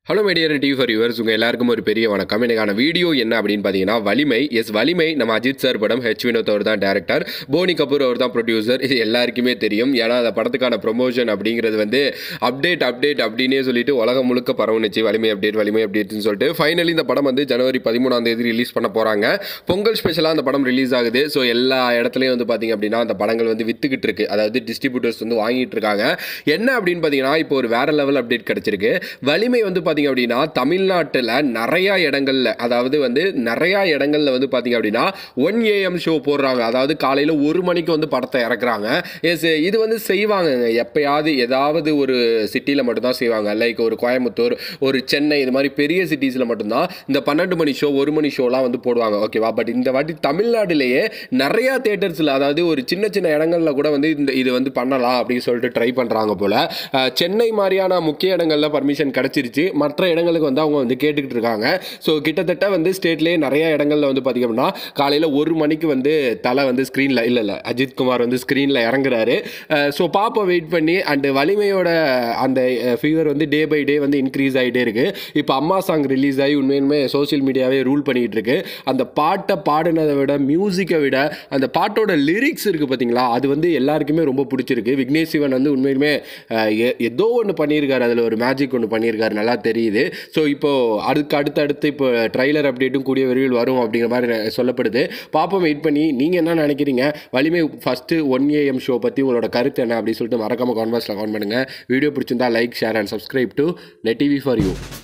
hello media TV for yours உங்கள் எல்லாருக்கும் ஒரு பெரிய வணக்கம் எனக்கான வீடியோ என்ன அப்படின்னு பார்த்தீங்கன்னா வலிமை எஸ் வலிமை நம்ம அஜித் சார் படம் ஹெச் வினோத் அவர் தான் டேரக்டர் போனி கபூர் அவர் தான் ப்ரொடியூசர் இது எல்லாருக்குமே தெரியும் ஏன்னா அந்த படத்துக்கான ப்ரொமோஷன் அப்படிங்கிறது வந்து அப்டேட் அப்டேட் அப்படின்னே சொல்லிட்டு உலகம் முழுக்க பரவுனுச்சு வலிமை அப்டேட் வலிமை அப்டேட்னு சொல்லிட்டு ஃபைனலி இந்த படம் வந்து ஜனவரி பதிமூணாம் தேதி ரிலீஸ் பண்ண போகிறாங்க பொங்கல் ஸ்பெஷலாக அந்த படம் ரிலீஸ் ஆகுது ஸோ எல்லா இடத்துலையும் வந்து பார்த்தீங்க அப்படின்னா அந்த படங்கள் வந்து வித்துக்கிட்டு இருக்கு அதாவது டிஸ்ட்ரிபியூட்டர்ஸ் வந்து வாங்கிட்டு இருக்காங்க என்ன அப்படின்னு பார்த்தீங்கன்னா இப்போ ஒரு வேற லெவல் அப்டேட் கிடைச்சிருக்கு வலிமை வந்து பார்த்தீங்க அப்படின்னா தமிழ்நாட்டில் நிறையா இடங்கள்ல அதாவது வந்து நிறையா இடங்கள்ல வந்து பார்த்தீங்க அப்படின்னா ஒன் ஏஎம் ஷோ போடுறாங்க அதாவது காலையில் ஒரு மணிக்கு வந்து படத்தை இறக்குறாங்க எஸ் இது வந்து செய்வாங்க எப்பயாவது ஏதாவது ஒரு சிட்டியில் மட்டும்தான் செய்வாங்க லைக் ஒரு கோயம்புத்தூர் ஒரு சென்னை இது மாதிரி பெரிய சிட்டிஸில் மட்டும்தான் இந்த பன்னெண்டு மணி ஷோ ஒரு மணி ஷோலாம் வந்து போடுவாங்க ஓகேவா பட் இந்த வாட்டி தமிழ்நாட்டிலேயே நிறையா தேட்டர்ஸில் அதாவது ஒரு சின்ன சின்ன இடங்கள்ல கூட வந்து இந்த இது வந்து பண்ணலாம் அப்படின்னு சொல்லிட்டு ட்ரை பண்ணுறாங்க போல அஹ், சென்னை மாதிரியான முக்கிய இடங்கள்ல பர்மிஷன் கிடச்சிருச்சு மற்ற இடங்களுக்கு வந்து அவங்க வந்து கேட்டுக்கிட்டு இருக்காங்க ஸோ கிட்டத்தட்ட வந்து ஸ்டேட்லேயே நிறைய இடங்கள்ல வந்து பார்த்திங்க அப்படின்னா காலையில் ஒரு மணிக்கு வந்து தலை வந்து ஸ்க்ரீனில் இல்லை இல்லை அஜித் குமார் வந்து ஸ்க்ரீனில் இறங்குறாரு ஸோ பாப்போம் வெயிட் பண்ணி அண்டு வலிமையோட அந்த ஃபீவர் வந்து டே பை டே வந்து இன்க்ரீஸ் ஆகிட்டே இருக்கு இப்போ அம்மா சாங் ரிலீஸ் ஆகி உண்மையுமே சோஷியல் மீடியாவே ரூல் பண்ணிக்கிட்டு இருக்கு அந்த பாட்டை பாடினதை விட மியூசிக்கை விட அந்த பாட்டோட லிரிக்ஸ் இருக்குது பார்த்தீங்களா அது வந்து எல்லாருக்குமே ரொம்ப பிடிச்சிருக்கு விக்னேஷ் சிவன் வந்து உண்மையிலுமே அஹ், எ- ஏதோ ஒன்று பண்ணியிருக்காரு அதில் ஒரு மேஜிக் ஒன்று பண்ணியிருக்காரு நல்லா தெரியுது ஸோ இப்போ அதுக்கு அடுத்து அடுத்து இப்போ ட்ரைலர் அப்டேட்டும் கூடிய விரைவில் வரும் அப்படிங்கிற மாதிரி நெ- சொல்லப்படுது பாப்போம் வெயிட் பண்ணி நீங்கள் என்ன நினைக்கிறீங்க வலிமை ஃபஸ்ட்டு ஒன் ஏஎம் ஷோ பற்றி உங்களோட கருத்து என்ன அப்படின்னு சொல்லிட்டு மறக்காம கான்வர்ஸில் கமெண்ட் பண்ணுங்கள் வீடியோ பிடிச்சிருந்தா like share and subscribe to net TV for you